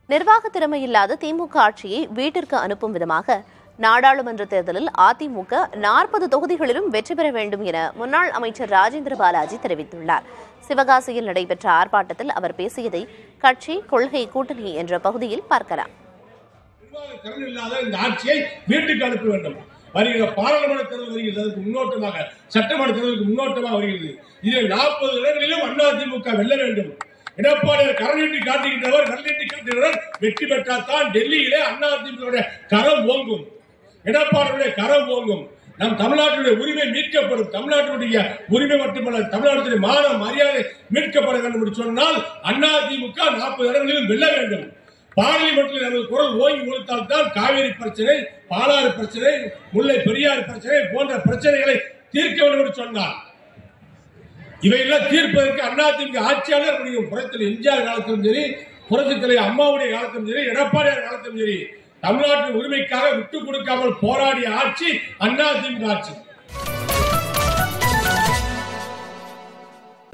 நிர்வாக திறமை இல்லாத திமுக ஆட்சியை வீட்டிற்கு அனுப்பும் விதமாக நாடாளுமன்ற தேர்தலில் அதிமுக நாற்பது தொகுதிகளிலும் வெற்றி பெற வேண்டும் என முன்னாள் அமைச்சர் ராஜேந்திர பாலாஜி தெரிவித்துள்ளார் சிவகாசியில் நடைபெற்ற ஆர்ப்பாட்டத்தில் அவர் பேசியதை கட்சி கொள்கை கூட்டணி என்ற பகுதியில் பார்க்கலாம் நிர்வாக திறன் இல்லாத இந்த ஆட்சியை வீட்டுக்கு அனுப்ப வேண்டும் வருகிற பாராளுமன்ற தேர்தல் வருகிறது அதற்கு முன்னோட்டமாக சட்டமன்ற தேர்தலுக்கு முன்னோட்டமாக வருகிறது இதில் நாற்பது இடங்களிலும் அதிமுக வெல்ல வேண்டும் எடப்பாடியார் கரநீட்டி காட்டுகின்றவர் கரநீட்டி காட்டுகிறவர் வெற்றி பெற்றால் தான் டெல்லியிலே அதிமுக கரம் ஓங்கும் எடப்பாடியுடைய கரம் ஓங்கும் நம் தமிழ்நாட்டுடைய உரிமை மீட்கப்படும் தமிழ்நாட்டுடைய உரிமை மட்டுமல்ல தமிழ்நாட்டுடைய மான மரியாதை மீட்கப்பட வேண்டும் என்று சொன்னால் அதிமுக நாற்பது இடங்களிலும் வெல்ல வேண்டும் பார்லிமெண்டில் நமது குரல் ஓங்கி ஒழித்தால் தான் காவிரி பிரச்சனை பாலாறு பிரச்சனை முல்லை பெரியாறு பிரச்சனை போன்ற பிரச்சனைகளை தீர்க்க வேண்டும் என்று சொன்னார் இவையெல்லாம் தீர்ப்பதற்கு அதிமுக ஆட்சியாளர் முடியும் புறத்தில் எம்ஜிஆர் காலத்திலும் சரி புரட்சித் தலைவர் அம்மாவுடைய காலத்திலும் சரி எடப்பாடியார் காலத்திலும் சரி தமிழ்நாட்டின் உரிமைக்காக விட்டுக் கொடுக்காமல் போராடிய ஆட்சி அதிமுக ஆட்சி